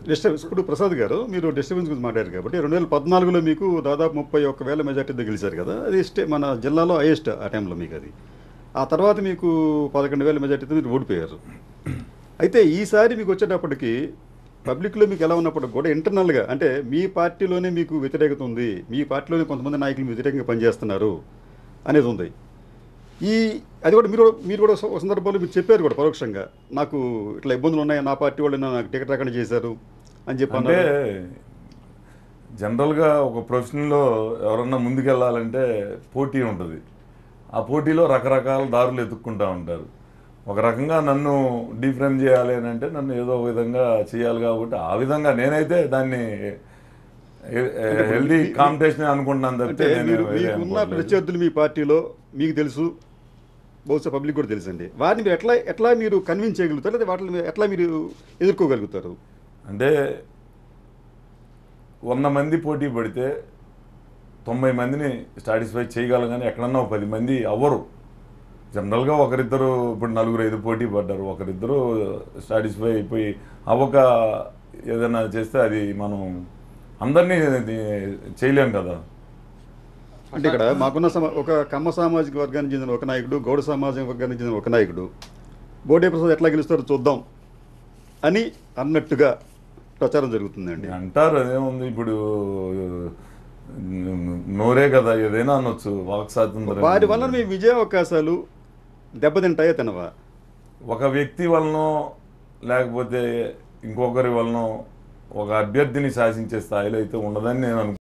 Disturbance ఇప్పుడు ప్రసాద్ గారు మీరు డిస్టర్బెన్స్ గురించి మాట్లాడారు కాబట్టి రెండు వేల పద్నాలుగులో మీకు దాదాపు ముప్పై ఒక్క వేల మెజార్టీతో గెలిచారు కదా అది స్టే మన జిల్లాలో హైయెస్ట్ ఆ టైంలో మీకు అది ఆ తర్వాత మీకు పదకొండు వేల మెజార్టీతో మీరు ఓడిపోయారు అయితే ఈసారి మీకు వచ్చేటప్పటికి పబ్లిక్లో మీకు ఎలా ఉన్నప్పుడు కూడా ఇంటర్నల్గా అంటే మీ పార్టీలోనే మీకు వ్యతిరేకత ఉంది మీ పార్టీలోనే కొంతమంది నాయకులు వ్యతిరేకంగా పనిచేస్తున్నారు అనేది ఉంది ఈ అది కూడా మీరు కూడా- మీరు కూడా ఒక సందర్భంలో మీరు చెప్పారు కూడా పరోక్షంగా నాకు ఇట్లా ఇబ్బందులు ఉన్నాయి నా పార్టీ వాళ్ళు నాకు టికెట్ రాకుండా చేశారు అని చెప్పి అంటే అన్నారు జనరల్గా ఒక ప్రొఫెషన్లో ఎవరన్నా ముందుకెళ్ళాలంటే పోటీ ఉంటుంది ఆ పోటీలో రకరకాల దారులు ఎత్తుక్కుంటూ ఉంటారు ఒక రకంగా నన్ను డిఫ్రేమ్ చేయాలి అని అంటే నన్ను ఏదో ఒక విధంగా చేయాలి కాబట్టి ఆ విధంగా నేనైతే దాన్ని హెల్దీ కాంపిటీషన్ అనుకుంటున్నాను అంటే తప్పితే నేను మీరు వేరే మీకున్న అనుకోవట్లేదు. ప్రత్యర్థులు మీ పార్టీలో మీకు తెలుసు బహుశా పబ్లిక్ కూడా తెలుసండి వారిని మీరు ఎట్లా ఎట్లా మీరు కన్విన్స్ చేయగలుగుతారు లేదా వాటిని మీరు ఎట్లా మీరు ఎదుర్కోగలుగుతారు అంటే వంద మంది పోటీ పడితే తొంభై మందిని సాటిస్ఫై చేయగలం కానీ ఎక్కడన్నా ఒక పది మంది అవ్వరు జనరల్గా ఒకరిద్దరు ఇప్పుడు నలుగురు ఐదు పోటీ పడ్డారు ఒకరిద్దరు సాటిస్ఫై అయిపోయి అవ్వక ఏదైనా చేస్తే అది మనం అందరినీ ఇది చేయలేం కదా అంటే ఇక్కడ మాకున్న సమా ఒక కమ్మ సామాజిక వర్గానికి చెందిన ఒక నాయకుడు గౌడ సామాజిక వర్గానికి చెందిన ఒక నాయకుడు బోడే ప్రసాద్ ఎట్లా గెలుస్తారో చూద్దాం అని అన్నట్టుగా ప్రచారం జరుగుతుందండి అంటారు అదేముంది ఇప్పుడు నోరే కదా ఏదైనా అనొచ్చు వాక్ స్వాతంత్రం వారి వల్ల మీ విజయ అవకాశాలు దెబ్బతింటాయో తినవా ఒక వ్యక్తి వలనో లేకపోతే ఇంకొకరి వలనో ఒక అభ్యర్థిని శాసించే స్థాయిలో అయితే ఉండదని నేను అనుకుంటున్నాను